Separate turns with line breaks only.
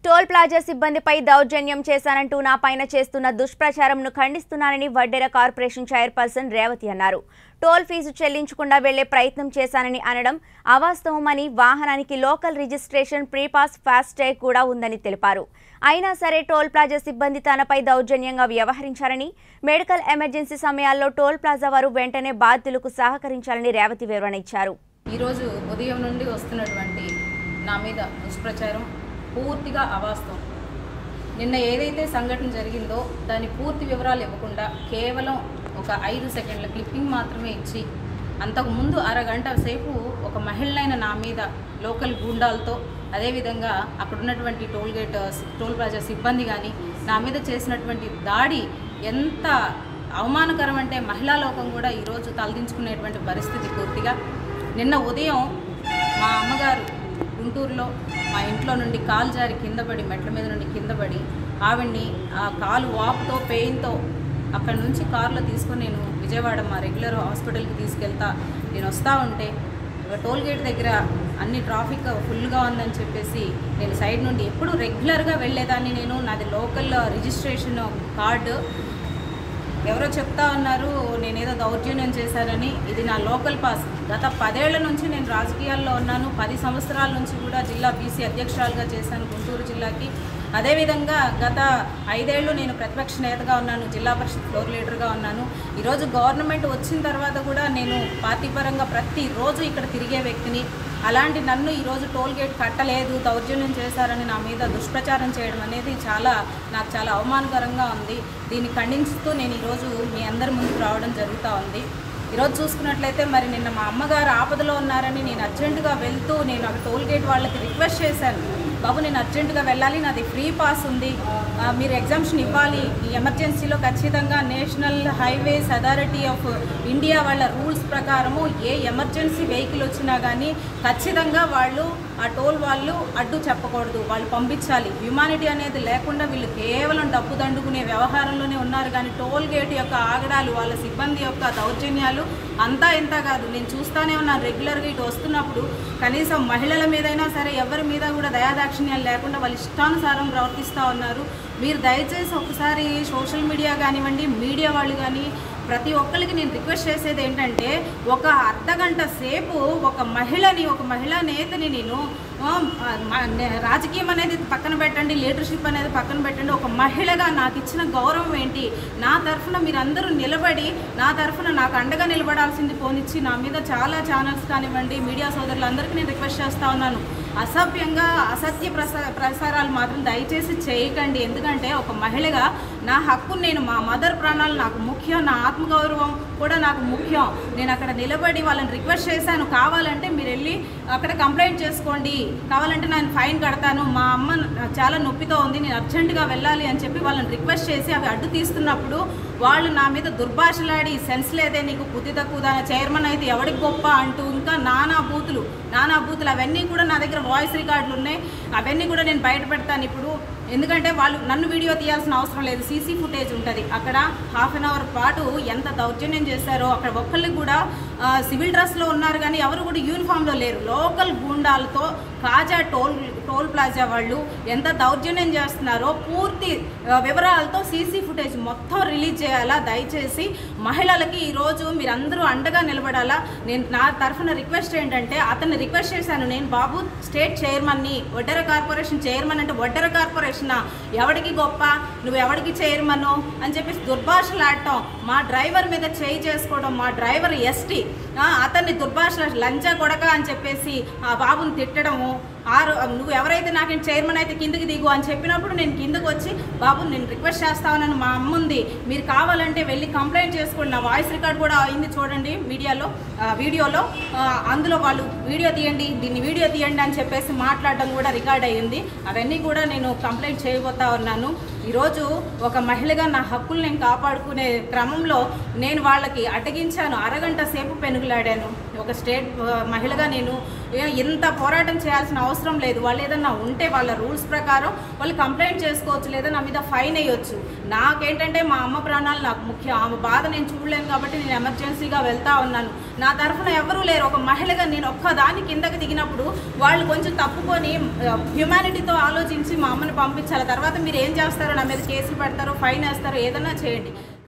toll plaza సిబ్బందిపై దౌర్జన్యం చేశానంటూ నా పైన చేస్తున్న దుష్ప్రచారంను ఖండిస్తున్నానని వడ్డెర కార్పొరేషన్ చైర్పర్సన్ రేవతి అన్నారు టోల్ ఫీజు చెల్లించకుండా వెళ్లే ప్రయత్నం చేశానని అనడం అవాస్తవమని వాహనానికి లోకల్ రిజిస్ట్రేషన్ ప్రీపాస్ ఫాస్టాగ్ కూడా ఉందని తెలిపారు అయినా సరే టోల్ ప్లాజా సిబ్బంది తనపై దౌర్జన్యంగా వ్యవహరించారని మెడికల్ ఎమర్జెన్సీ సమయాల్లో టోల్ ప్లాజా వారు వెంటనే బాధితులకు సహకరించాలని రేవతి వివరణ ఇచ్చారు
ఈరోజు ఉదయం నుండి వస్తున్నటువంటి నా మీద దుష్ప్రచారం పూర్తిగా అవాస్తవం నిన్న ఏదైతే సంఘటన జరిగిందో దాని పూర్తి వివరాలు ఇవ్వకుండా కేవలం ఒక ఐదు సెకండ్ల క్లిప్పింగ్ మాత్రమే ఇచ్చి అంతకుముందు అరగంట సేపు ఒక మహిళనైన నా మీద లోకల్ గూండాలతో అదేవిధంగా అక్కడ ఉన్నటువంటి టోల్ గేట్ టోల్ ప్లాజా సిబ్బంది కానీ నా మీద చేసినటువంటి దాడి ఎంత అవమానకరం అంటే మహిళా లోకం కూడా ఈరోజు తలదించుకునేటువంటి పరిస్థితి పూర్తిగా నిన్న ఉదయం మా అమ్మగారు గుంటూరులో మా ఇంట్లో నుండి కాలు జారి కింద పడి మెట్ల మీద నుండి కింద పడి ఆవిడ్ని ఆ కాలు వాపుతో పెయిన్తో అక్కడి నుంచి కారులో తీసుకొని నేను విజయవాడ మా రెగ్యులర్ హాస్పిటల్కి తీసుకెళ్తా నేను వస్తూ ఉంటే టోల్ గేట్ దగ్గర అన్ని ట్రాఫిక్ ఫుల్గా ఉందని చెప్పేసి నేను సైడ్ నుండి ఎప్పుడు రెగ్యులర్గా వెళ్ళేదాన్ని నేను నాది లోకల్ రిజిస్ట్రేషన్ కార్డు ఎవరో చెప్తా ఉన్నారు నేనేదో దౌర్జన్యం చేశానని ఇది నా లోకల్ పాస్ గత పదేళ్ల నుంచి నేను రాజకీయాల్లో ఉన్నాను పది సంవత్సరాల నుంచి కూడా జిల్లా బీసీ అధ్యక్షురాలుగా చేశాను గుంటూరు జిల్లాకి అదేవిధంగా గత ఐదేళ్లు నేను ప్రతిపక్ష నేతగా ఉన్నాను జిల్లా పరిషత్ ఫ్లోర్ లీడర్గా ఉన్నాను ఈరోజు గవర్నమెంట్ వచ్చిన తర్వాత కూడా నేను పార్టీ పరంగా ప్రతిరోజు ఇక్కడ తిరిగే వ్యక్తిని అలాంటి నన్ను ఈరోజు టోల్ గేట్ కట్టలేదు దౌర్జన్యం చేశారని నా మీద దుష్ప్రచారం చేయడం అనేది చాలా నాకు చాలా అవమానకరంగా ఉంది దీన్ని ఖండిస్తూ నేను ఈరోజు మీ అందరి ముందుకు రావడం జరుగుతూ ఉంది ఈరోజు చూసుకున్నట్లయితే మరి నిన్న మా అమ్మగారు ఆపదలో ఉన్నారని నేను అర్జెంటుగా వెళ్తూ నేను అక్కడ టోల్ గేట్ వాళ్ళకి రిక్వెస్ట్ చేశాను బాబు నేను అర్జెంటుగా వెళ్ళాలి నాది ఫ్రీ పాస్ ఉంది ఆ, మీరు ఎగ్జామ్షన్ ఇవ్వాలి ఈ ఎమర్జెన్సీలో ఖచ్చితంగా national highways authority of India వాళ్ళ రూల్స్ ప్రకారము ఏ ఎమర్జెన్సీ వెహికల్ వచ్చినా కానీ ఖచ్చితంగా వాళ్ళు ఆ టోల్ వాళ్ళు అడ్డు చెప్పకూడదు వాళ్ళు పంపించాలి హ్యుమానిటీ అనేది లేకుండా వీళ్ళు కేవలం డబ్బు దండుకునే వ్యవహారంలోనే ఉన్నారు కానీ టోల్ గేట్ యొక్క ఆగడాలు వాళ్ళ సిబ్బంది యొక్క దౌర్జన్యాలు అంతా ఇంత కాదు నేను చూస్తానే ఉన్నాను రెగ్యులర్గా ఇటు వస్తున్నప్పుడు కనీసం మహిళల మీదైనా సరే ఎవరి మీద కూడా దయాదాక్షిణ్యాలు లేకుండా వాళ్ళు ఇష్టానుసారం ప్రవర్తిస్తూ ఉన్నారు మీరు దయచేసి ఒకసారి సోషల్ మీడియా కానివ్వండి మీడియా వాళ్ళు కానీ ప్రతి ఒక్కరికి నేను రిక్వెస్ట్ చేసేది ఏంటంటే ఒక అర్ధగంట సేపు ఒక మహిళని ఒక మహిళా నేతని నేను ఆ, మ- నే- రాజకీయం అనేది పక్కన పెట్టండి లీడర్షిప్ అనేది పక్కన పెట్టండి ఒక మహిళగా నాకు ఇచ్చిన గౌరవం ఏంటి నా తరఫున మీరందరూ నిలబడి నా తరఫున నాకు అండగా నిలబడాల్సింది పోనిచ్చి నా మీద చాలా ఛానల్స్ కానివ్వండి మీడియా సోదరులందరికీ నేను రిక్వెస్ట్ చేస్తా ఉన్నాను అసభ్యంగా అసత్య ప్రసా ప్రసారాలు మాత్రం దయచేసి చేయకండి ఎందుకంటే ఒక మహిళగా నా హక్కు నేను మా మదర్ ప్రాణాలు నాకు ముఖ్యం నా ఆత్మగౌరవం కూడా నాకు ముఖ్యం నేను అక్కడ నిలబడి వాళ్ళని రిక్వెస్ట్ చేశాను కావాలంటే మీరు వెళ్ళి అక్కడ కంప్లైంట్ చేసుకోండి కావాలంటే నేను ఫైన్ కడతాను మా అమ్మ చాలా నొప్పితో ఉంది నేను అర్జెంటుగా వెళ్ళాలి అని చెప్పి వాళ్ళని రిక్వెస్ట్ చేసి అవి అడ్డు తీస్తున్నప్పుడు వాళ్ళు నా మీద దుర్భాషలాడి సెన్స్ లేదే నీకు బుద్ధి తక్కువ చైర్మన్ అయితే ఎవడికి గొప్ప అంటూ ఇంకా నానా బూతులు నానా బూతులు అవన్నీ కూడా నా దగ్గర వాయిస్ రికార్డులు ఉన్నాయి అవన్నీ కూడా నేను బయట పెడతాను ఇప్పుడు ఎందుకంటే వాళ్ళు నన్ను వీడియో తీయాల్సిన అవసరం లేదు సీసీ ఫుటేజ్ ఉంటుంది అక్కడ హాఫ్ అన్ అవర్ పాటు ఎంత దౌర్జన్యం చేశారో అక్కడ ఒక్కళ్ళకి కూడా ఆ, సివిల్ డ్రెస్లో ఉన్నారు కానీ ఎవరు కూడా యూనిఫామ్లో లేరు లోకల్ గూండాలతో కాజా టోల్ టోల్ ప్లాజా వాళ్ళు ఎంత దౌర్జన్యం చేస్తున్నారో పూర్తి ఆ, వివరాలతో సీసీ ఫుటేజ్ మొత్తం రిలీజ్ చేయాలా దయచేసి మహిళలకి ఈరోజు మీరందరూ అండగా నిలబడాలా నేను నా తరఫున రిక్వెస్ట్ ఏంటంటే అతన్ని రిక్వెస్ట్ చేశాను నేను బాబు స్టేట్ చైర్మన్ని వడ్డెర కార్పొరేషన్ చైర్మన్ అంటే వడ్డెర కార్పొరేషన్ ఎవడికి గొప్ప నువ్వు ఎవడికి చైర్మన్ అని చెప్పేసి దుర్భాషలాడటం మా డ్రైవర్ మీద చేయి చేసుకోవడం మా డ్రైవర్ ఎస్టీ అతన్ని దుర్భాష లంచా కొడక అని చెప్పేసి ఆ బాబుని తిట్టడము ఆరు నువ్వు ఎవరైతే నాకు చైర్మన్ అయితే కిందకి దిగు అని చెప్పినప్పుడు నేను కిందకు వచ్చి బాబు నేను రిక్వెస్ట్ చేస్తా ఉన్నాను మా అమ్మ ఉంది మీరు కావాలంటే వెళ్ళి కంప్లైంట్ చేసుకోండి నా వాయిస్ రికార్డ్ కూడా అయింది చూడండి మీడియాలో ఆ, వీడియోలో ఆ, అందులో వాళ్ళు వీడియో తీయండి దీన్ని వీడియో తీయండి అని చెప్పేసి మాట్లాడడం కూడా రికార్డ్ అయ్యింది అవన్నీ కూడా నేను కంప్లైంట్ చేయబోతా ఉన్నాను ఈరోజు ఒక మహిళగా నా హక్కులు నేను కాపాడుకునే క్రమంలో నేను వాళ్ళకి అటగించాను అరగంట సేపు పెనుగులాడాను ఒక స్టేట్ ఆ, మహిళగా నేను ఏ- ఇంత పోరాటం చేయాల్సిన అవసరం లేదు వాళ్ళు ఏదన్నా ఉంటే వాళ్ళ రూల్స్ ప్రకారం వాళ్ళు కంప్లైంట్ చేసుకోవచ్చు లేదా నా మీద ఫైన్ వేయొచ్చు నాకేంటంటే మా అమ్మ ప్రాణాలు నాకు ముఖ్యం ఆమె బాధ నేను చూడలేను కాబట్టి నేను ఎమర్జెన్సీగా వెళ్తా ఉన్నాను నా తరఫున ఎవరూ లేరు ఒక మహిళగా నేను ఒక్కదాని కిందకి దిగినప్పుడు వాళ్ళు కొంచెం తప్పుకొని హ్యుమానిటీతో ఆలోచించి మా అమ్మని పంపించాలి తర్వాత మీరు ఏం చేస్తారో నా మీద కేసులు పెడతారో ఫైన్ వేస్తారో ఏదైనా చేయండి